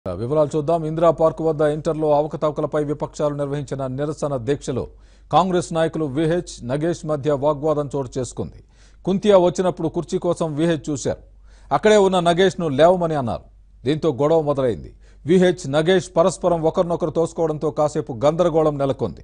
వివరాలు చూద్దాం ఇందిరా పార్క్ వద్ద ఇంటర్లో అవకతవకలపై విపక్షాలు నిర్వహించిన నిరసన దీక్షలో కాంగ్రెస్ నాయకులు విహెచ్ నగేష్ మధ్య వాగ్వాదం చోటు చేసుకుంది కుంతియా వచ్చినప్పుడు కుర్చీ కోసం విహెచ్ చూశారు అక్కడే ఉన్న నగేష్ను లేవమని అన్నారు దీంతో గొడవ మొదలైంది విహెచ్ నగేష్ పరస్పరం ఒకరినొకరు తోసుకోవడంతో కాసేపు గందరగోళం నెలకొంది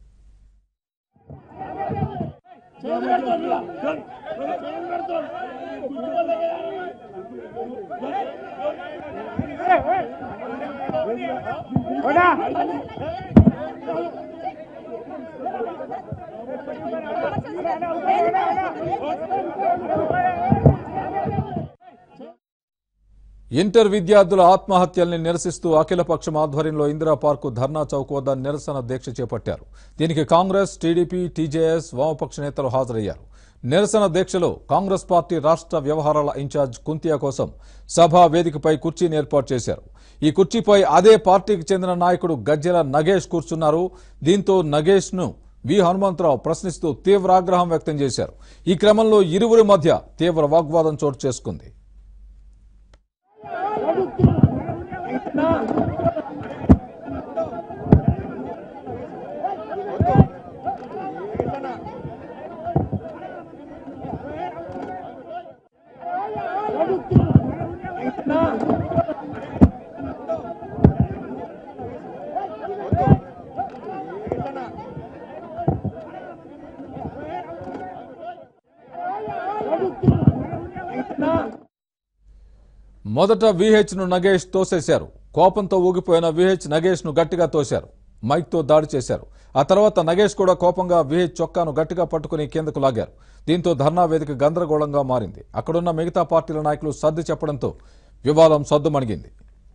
ఇంటర్ విద్యార్థుల ఆత్మహత్యల్ని నిరసిస్తూ అఖిలపక్షం ఆధ్వర్యంలో ఇందిరా పార్కు ధర్నా చౌక్ వద్ద నిరసన దీక్ష చేపట్టారు దీనికి కాంగ్రెస్ టీడీపీ టీజేఎస్ వామపక్ష నేతలు హాజరయ్యారు నిరసన దీక్షలో కాంగ్రెస్ పార్టీ రాష్ట్ర వ్యవహారాల ఇన్ఛార్జ్ కుంతియా కోసం సభా వేదికపై కుర్చీని ఏర్పాటు చేశారు ఈ కుర్చీపై అదే పార్టీకి చెందిన నాయకుడు గజ్జెల నగేష్ కూర్చున్నారు దీంతో నగేష్ ను వి హనుమంతరావు ప్రశ్నిస్తూ తీవ్ర ఆగ్రహం వ్యక్తం చేశారు ఈ క్రమంలో ఇరువురి మధ్య తీవ్ర వాగ్వాదం చోటు చేసుకుంది మొదట విహెచ్ ను నగేష్ తోసేశారు కోపంతో ఊగిపోయిన విహెచ్ నగేష్ ను గట్టిగా తోశారు మైక్ తో దాడి చేశారు ఆ తర్వాత నగేష్ కూడా కోపంగా విహెచ్ చొక్కాను గట్టిగా పట్టుకుని కిందకు లాగారు దీంతో ధర్నా వేదిక గందరగోళంగా మారింది అక్కడున్న మిగతా పార్టీల నాయకులు సర్ది చెప్పడంతో వివాదం సద్దుమణిగింది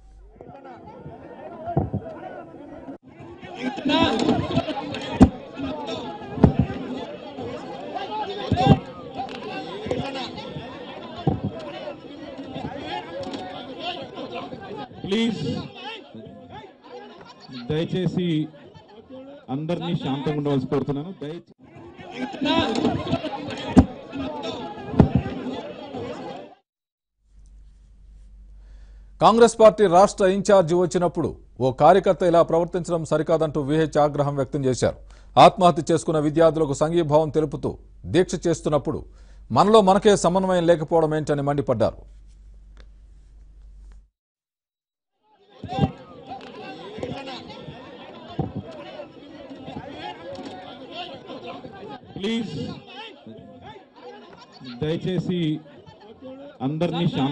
ప్లీజ్ దయచేసి అందరినీ శాంతంగా ఉండవలసి కోరుతున్నాను దయచేసి కాంగ్రెస్ పార్టీ రాష్ట్ర ఇన్ఛార్జి వచ్చినప్పుడు ఓ కార్యకర్త ఇలా ప్రవర్తించడం సరికాదంటూ విహెచ్ ఆగ్రహం వ్యక్తం చేశారు ఆత్మహత్య చేసుకున్న విద్యార్థులకు సంఘీభావం తెలుపుతూ దీక్ష చేస్తున్నప్పుడు మనలో మనకే సమన్వయం లేకపోవడం ఏంటని మండిపడ్డారు ప్లీజ్ దయచేసి అందరినీ శాంత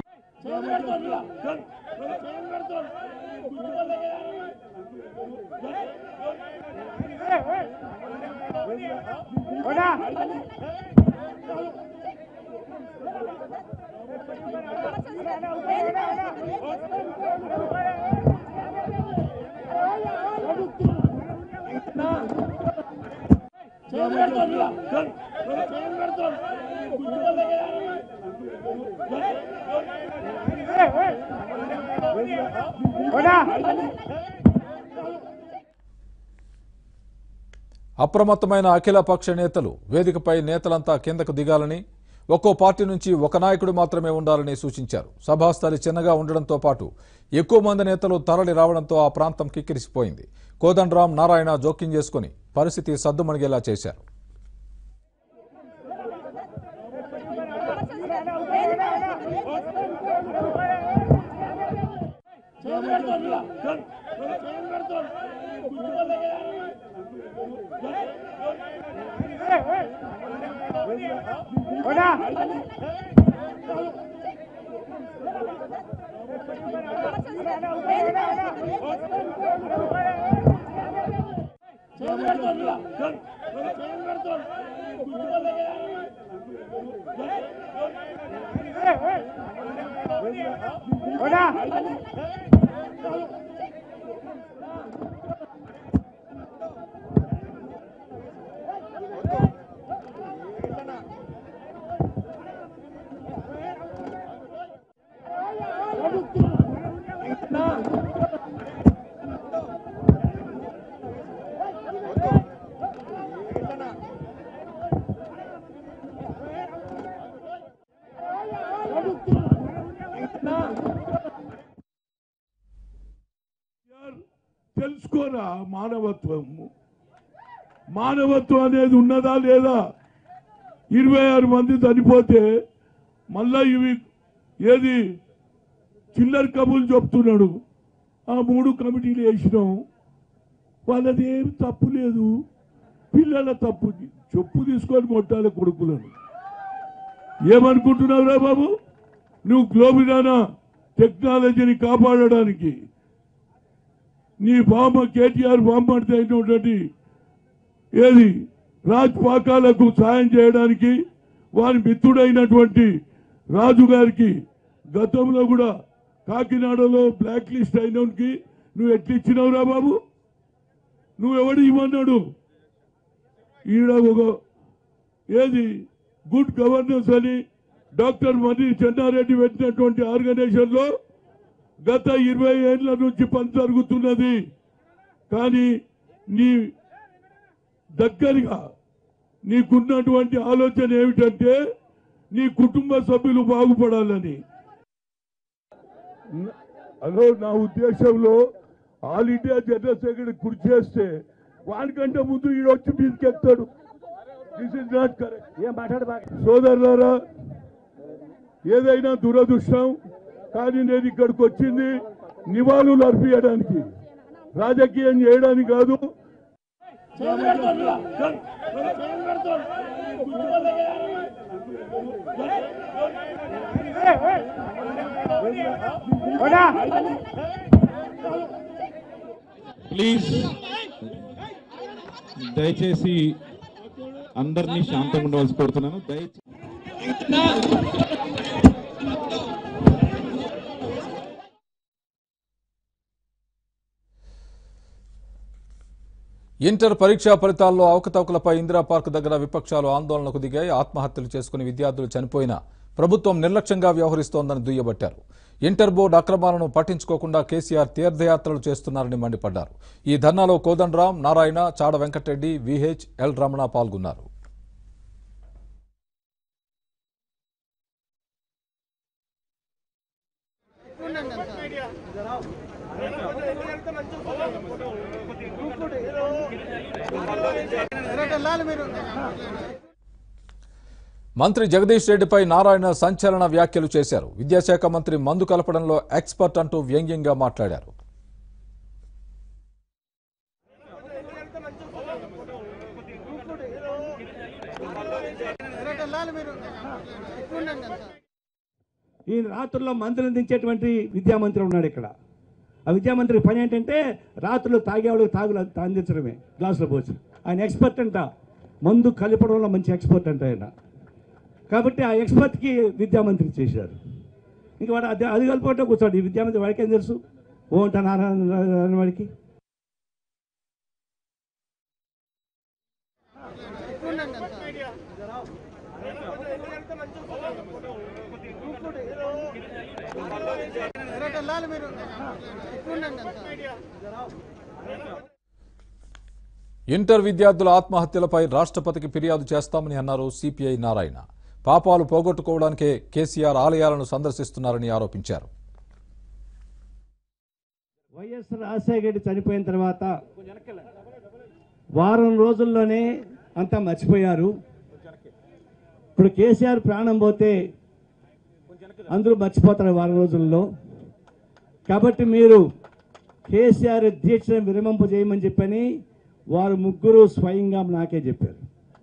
అప్రమత్తమైన అఖిల పక్ష నేతలు వేదికపై నేతలంతా కిందకు దిగాలని ఒక్కో పార్టీ నుంచి ఒక నాయకుడు మాత్రమే ఉండాలని సూచించారు సభాస్థలి చిన్నగా ఉండడంతో పాటు ఎక్కువ మంది నేతలు తరలి రావడంతో ఆ ప్రాంతం కిక్కిరిసిపోయింది కోదండరాం నారాయణ జోక్యం చేసుకుని పరిస్థితి సద్దుమణిగేలా చేశారు తెలుసుకోరా మానవత్వం మానవత్వం అనేది ఉన్నదా లేదా ఇరవై ఆరు మంది చనిపోతే మళ్ళా ఇవి ఏది చిల్లర కబులు చెప్తున్నాడు ఆ మూడు కమిటీలు వేసినాం వాళ్ళది ఏం తప్పు లేదు పిల్లల తప్పు చెప్పు తీసుకొని కొట్టాలి కొడుకులను ఏమనుకుంటున్నావురా బాబు నువ్వు గ్లోబినానా టెక్నాలజీని కాపాడడానికి నీ బామ్మ కేటీఆర్ బామ్మడితే అయినటువంటి ఏది రాజ్ పాకాలకు సాయం చేయడానికి వారి మిత్రుడైనటువంటి రాజు గారికి గతంలో కూడా కాకినాడలో బ్లాక్ లిస్ట్ అయినకి నువ్వు ఎట్లా ఇచ్చినావురా బాబు నువ్వెవడు ఇవ్వన్నాడు ఈడ ఒక ఏది గుడ్ గవర్నెన్స్ అని డాక్టర్ మర్రి చెన్నారెడ్డి పెట్టినటువంటి ఆర్గనైజేషన్ లో గత ఇరవై ఏళ్ల నుంచి పని జరుగుతున్నది కానీ నీ దగ్గరగా నీకున్నటువంటి ఆలోచన ఏమిటంటే నీ కుటుంబ సభ్యులు బాగుపడాలని అలో నా ఉద్దేశంలో ఆల్ ఇండియా జనరల్ సెక్రటరీ కృషి చేస్తే వానికంటే ముందు ఈడ వచ్చి మీదకి ఎక్కుతాడు దిస్ ఇస్ నాట్ కరెక్ట్ ఏం మాట్లాడు బాగా సోదరులారా ఏదైనా దురదృష్టం కానీ నేను ఇక్కడికి వచ్చింది నివాళులు అర్పించడానికి రాజకీయం చేయడానికి కాదు ప్లీజ్ దయచేసి అందరినీ శాంతంగా ఉండవలసి కోరుతున్నాను దయచేసి ఇంటర్ పరీక్షా ఫలితాల్లో అవకతవకలపై ఇందిరా పార్క్ దగ్గర విపక్షాలు ఆందోళనకు దిగాయి ఆత్మహత్యలు చేసుకుని విద్యార్థులు చనిపోయినా ప్రభుత్వం నిర్లక్ష్యంగా వ్యవహరిస్తోందని దుయ్యబట్టారు ఇంటర్ బోర్డు అక్రమాలను పట్టించుకోకుండా కేసీఆర్ తీర్థయాత్రలు చేస్తున్నారని మండిపడ్డారు ఈ ధర్నాలో కోదండరాం నారాయణ చాడ వెంకటరెడ్డి విహెచ్ ఎల్ రమణ పాల్గొన్నారు మంత్రి జగదీష్ రెడ్డిపై నారాయణ సంచలన వ్యాఖ్యలు చేశారు విద్యాశాఖ మంత్రి మందు కలపడంలో ఎక్స్పర్ట్ అంటూ వ్యంగ్యంగా మాట్లాడారు ఈ రాత్రుల్లో మంత్రులను దించేటువంటి విద్యామంత్రి ఉన్నాడు ఇక్కడ ఆ విద్యామంత్రి పని ఏంటంటే రాత్రులు తాగేవాళ్ళకి తాగులు అందించడమే గ్లాసులో పోసి ఆయన ఎక్స్పర్ట్ అంట మందు కలపడంలో మంచి ఎక్స్పర్ట్ అంట ఆయన కాబట్టి ఆ ఎక్స్పర్ట్కి విద్యామంత్రి చేశారు ఇంకా వాడు అది అది కలిపి కూర్చోడు ఈ విద్యామంత్రి వాడికి ఏం తెలుసు ఓ అంట నారాయణ వాడికి ఇంటర్ విద్యార్థుల ఆత్మహత్యలపై రాష్ట్రపతికి ఫిర్యాదు చేస్తామని అన్నారు సిపిఐ నారాయణ పాపాలు పోగొట్టుకోవడానికే కేసీఆర్ ఆలయాలను సందర్శిస్తున్నారని ఆరోపించారు వైఎస్ రాజశేఖర రెడ్డి చనిపోయిన తర్వాత వారం రోజుల్లోనే అంతా మర్చిపోయారు ఇప్పుడు కేసీఆర్ ప్రాణం పోతే అందరూ మర్చిపోతారు వారం రోజుల్లో కాబట్టి మీరు కేసీఆర్ దీక్షను విరమింప చేయమని చెప్పని వారు ముగ్గురు స్వయంగా నాకే చెప్పారు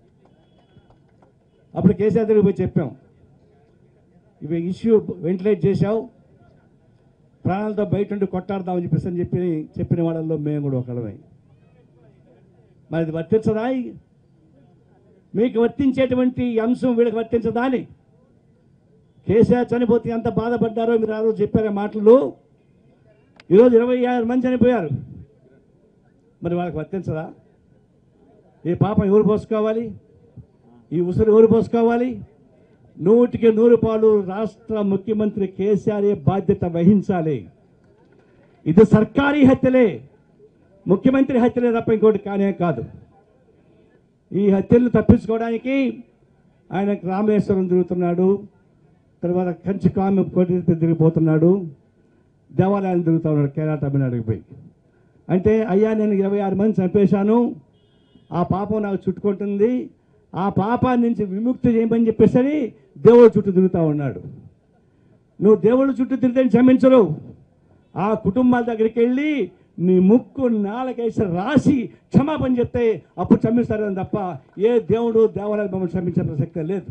అప్పుడు కేసీఆర్ దగ్గరికి పోయి చెప్పాం ఇవి ఇష్యూ వెంటిలేట్ చేశావు ప్రాణాలతో బయట ఉండి కొట్టాడదామని చెప్పేసి అని చెప్పి చెప్పిన వాళ్ళల్లో మేము కూడా ఒకళ్ళమే మరి అది వర్తించదా మీకు వర్తించేటువంటి ఈ అంశం వీళ్ళకి వర్తించదా అని కేసీఆర్ చనిపోతే ఎంత బాధపడ్డారో మీరు ఆ రోజు చెప్పారు ఆ మాటలు ఈరోజు ఇరవై ఆరు మంది చనిపోయారు మరి వాళ్ళకి వర్తించదా ఈ పాపం ఎవరు పోసుకోవాలి ఈ ఉసురు ఎవరు పోసుకోవాలి నూటికి నూరు పాలు రాష్ట్ర ముఖ్యమంత్రి కేసీఆర్ బాధ్యత వహించాలి ఇది సర్కారీ హత్యలే ముఖ్యమంత్రి హత్యలే తప్ప ఇంకోటి కానే కాదు ఈ హత్యలు తప్పించుకోవడానికి ఆయన రామేశ్వరం తిరుగుతున్నాడు తర్వాత కంచి కామె కోటి తిరిగిపోతున్నాడు దేవాలయాలు తిరుగుతూ ఉన్నాడు కేరళ తమిళనాడుకి పోయి అంటే అయ్యా నేను ఇరవై ఆరు మంది చంపేశాను ఆ పాపం నాకు చుట్టుకుంటుంది ఆ పాపాన్ని నుంచి విముక్తి చేయమని చెప్పేసరి దేవుడు చుట్టూ తిరుగుతూ ఉన్నాడు నువ్వు దేవుడు చుట్టూ తిరిగితే క్షమించరు ఆ కుటుంబాల దగ్గరికి వెళ్ళి నీ ముక్కు నాలుగేసి రాసి క్షమాపణ చెప్తే అప్పుడు క్షమిస్తారని తప్ప ఏ దేవుడు దేవాలయ మమ్మల్ని క్షమించే ప్రసక్తే లేదు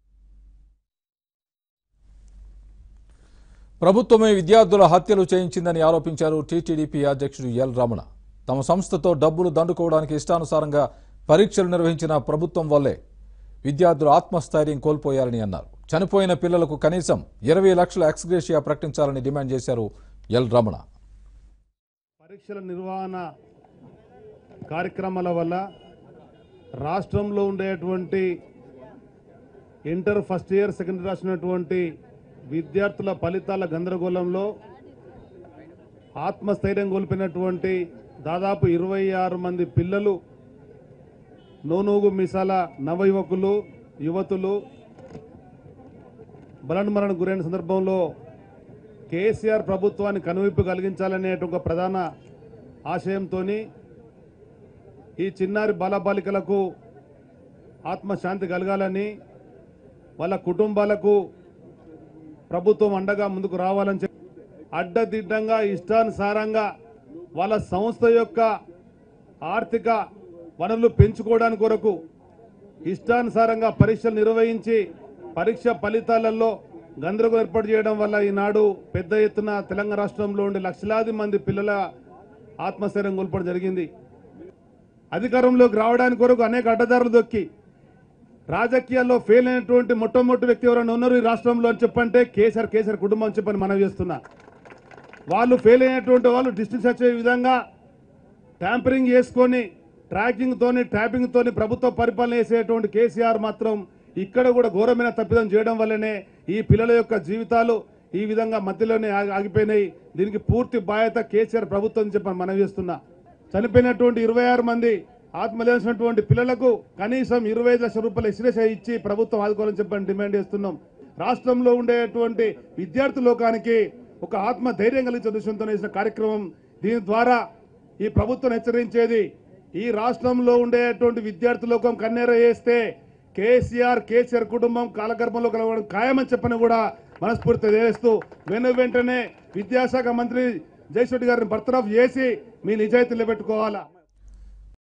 ప్రభుత్వమే విద్యార్థుల హత్యలు చేయించిందని ఆరోపించారు టీటీడీపీ అధ్యక్షుడు ఎల్ రమణ తమ సంస్థతో డబ్బులు దండుకోవడానికి ఇష్టానుసారంగా పరీక్షలు నిర్వహించిన ప్రభుత్వం వల్లే విద్యార్థులు ఆత్మస్థైర్యం కోల్పోయారని అన్నారు చనిపోయిన పిల్లలకు కనీసం ఇరవై లక్షల ఎక్స్గ్రేషియా ప్రకటించాలని డిమాండ్ చేశారు ఎల్ రమణ పరీక్షల నిర్వహణ కార్యక్రమాల వల్ల రాష్ట్రంలో ఉండేటువంటి inter first year second year రాసినటువంటి విద్యార్థుల ఫలితాల గందరగోళంలో ఆత్మస్థైర్యం కోల్పోయినటువంటి దాదాపు ఇరవై ఆరు మంది పిల్లలు నోనూగు మిసాల నవ యువకులు యువతులు మరణకు గురైన సందర్భంలో కేసీఆర్ ప్రభుత్వాన్ని కనువిప్పు కలిగించాలనే ఒక ప్రధాన ఆశయంతో ఈ చిన్నారి బాలబాలికలకు ఆత్మశాంతి కలగాలని వాళ్ళ కుటుంబాలకు ప్రభుత్వం అండగా ముందుకు రావాలని చెప్పి అడ్డదిడ్డంగా ఇష్టానుసారంగా వాళ్ళ సంస్థ యొక్క ఆర్థిక వనరులు పెంచుకోవడానికి కొరకు ఇష్టానుసారంగా పరీక్షలు నిర్వహించి పరీక్ష ఫలితాలలో గందరగోళం ఏర్పాటు చేయడం వల్ల ఈనాడు పెద్ద ఎత్తున తెలంగాణ రాష్ట్రంలో ఉండే లక్షలాది మంది పిల్లల ఆత్మస్థైర్యం కోల్పోవడం జరిగింది అధికారంలోకి రావడానికి కొరకు అనేక అడ్డదారులు దొక్కి రాజకీయాల్లో ఫెయిల్ అయినటువంటి మొట్టమొదటి వ్యక్తి ఎవరైనా ఉన్నారు ఈ రాష్ట్రంలో అని చెప్పంటే కేసీఆర్ కేసీఆర్ కుటుంబం అని చెప్పని మనం చేస్తున్నా వాళ్ళు ఫెయిల్ అయినటువంటి వాళ్ళు డిస్ట్రిక్ట్ వచ్చే విధంగా ట్యాంపరింగ్ చేసుకొని ట్రాకింగ్ తోని ట్యాపింగ్ తోని ప్రభుత్వ పరిపాలన చేసేటువంటి కేసీఆర్ మాత్రం ఇక్కడ కూడా ఘోరమైన తప్పిదం చేయడం వల్లనే ఈ పిల్లల యొక్క జీవితాలు ఈ విధంగా మధ్యలోనే ఆగి- ఆగిపోయినాయి దీనికి పూర్తి బాధ్యత కేసీఆర్ ప్రభుత్వం అని చెప్పి మనం చేస్తున్నా చనిపోయినటువంటి ఇరవై ఆరు మంది ఆత్మహత్యటువంటి పిల్లలకు కనీసం ఇరవై ఐదు లక్షల రూపాయల ఎక్స్రేస్ ఇచ్చి ప్రభుత్వం ఆదుకోవాలని చెప్పని డిమాండ్ చేస్తున్నాం రాష్ట్రంలో ఉండేటువంటి విద్యార్థి లోకానికి ఒక ఆత్మ ధైర్యం కలిగించే దృశ్యంతో చేసిన కార్యక్రమం దీని ద్వారా ఈ ప్రభుత్వం హెచ్చరించేది ఈ రాష్ట్రంలో ఉండేటువంటి విద్యార్థి లోకం కన్నెర చేస్తే కేసీఆర్ కేసీఆర్ కుటుంబం కాలగర్భంలో కలవడం ఖాయమని చెప్పని కూడా మనస్ఫూర్తి చేస్తూ వెను వెంటనే విద్యాశాఖ మంత్రి జయశెట్టి గారిని బర్తరఫ్ చేసి మీ నిజాయితీలో పెట్టుకోవాలా